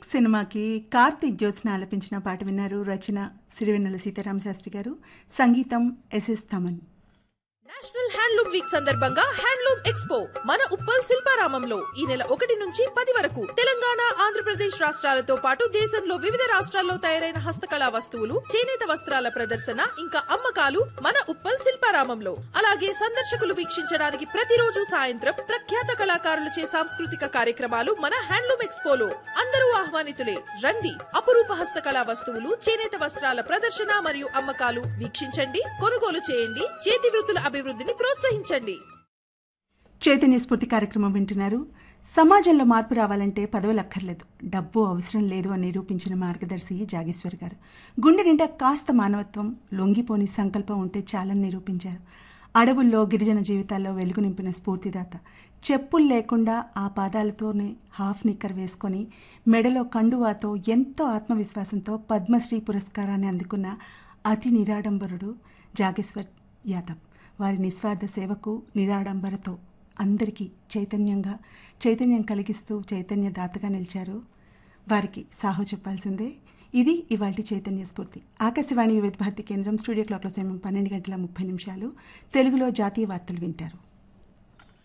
సినిమాకి కార్తీక్ జ్యోత్స్న ఆలపించిన పాట విన్నారు రచన సిరివెన్నెల సీతారామ శాస్త్రి గారు సంగీతం S S Thaman national handloom week సందర్భంగా హ్యాండ్లూమ్ ఎక్స్పో మన ఉప్పల్ శిల్పారామంలో ఈ నెల ఒకటి నుంచి పది వరకు తెలంగాణ ఆంధ్రప్రదేశ్ రాష్ట్రాలతో పాటు దేశంలో వివిధ రాష్ట్రాల్లో తయారైన హస్తకళా వస్తువులు చేనేత వస్త్రాల ప్రదర్శన ఇంకా అమ్మకాలు మన ఉప్పల్ శిల్పారామంలో అలాగే సందర్శకులు వీక్షించడానికి ప్రతిరోజు సాయంత్రం ప్రఖ్యాత కళాకారులచే సాంస్కృతిక కార్యక్రమాలు మన హ్యాండ్లూమ్ ఎక్స్పోలో అందరూ ఆహ్వానితులే రండి అపురూప హస్తకళా వస్తువులు చేనేత వస్త్రాల ప్రదర్శన మరియు అమ్మకాలు వీక్షించండి కొనుగోలు చేయండి చేతి వృత్తుల అభివృద్ధిని ప్రోత్సహించండి చైతన్య స్ఫూర్తి కార్యక్రమం వింటున్నారు సమాజంలో మార్పు రావాలంటే పదవులు అక్కర్లేదు డబ్బు అవసరం లేదు అని నిరూపించిన మార్గదర్శి జాగేశ్వర్ గారు గుండె నిండా కాస్త మానవత్వం లొంగిపోని సంకల్పం ఉంటే చాలని నిరూపించారు అడవుల్లో గిరిజన జీవితాల్లో వెలుగు నింపిన స్ఫూర్తిదాత చెప్పులు లేకుండా ఆ పాదాలతోనే హాఫ్ నిక్కర్ వేసుకొని మెడలో కండువాతో ఎంతో ఆత్మవిశ్వాసంతో పద్మశ్రీ పురస్కారాన్ని అందుకున్న అతి నిరాడంబరుడు జాగేశ్వర్ యాదవ్ వారి నిస్వార్థ సేవకు నిరాడంబరతో అందరికీ చైతన్యంగా చైతన్యం కలిగిస్తూ చైతన్య దాతగా నిలిచారు వారికి సాహో చెప్పాల్సిందే ఇది ఇవాల్టి చైతన్య స్ఫూర్తి ఆకాశవాణి వివిధ భారతి కేంద్రం స్టూడియో క్లాక్లో సమయం పన్నెండు గంటల ముప్పై నిమిషాలు తెలుగులో జాతీయ వార్తలు వింటారు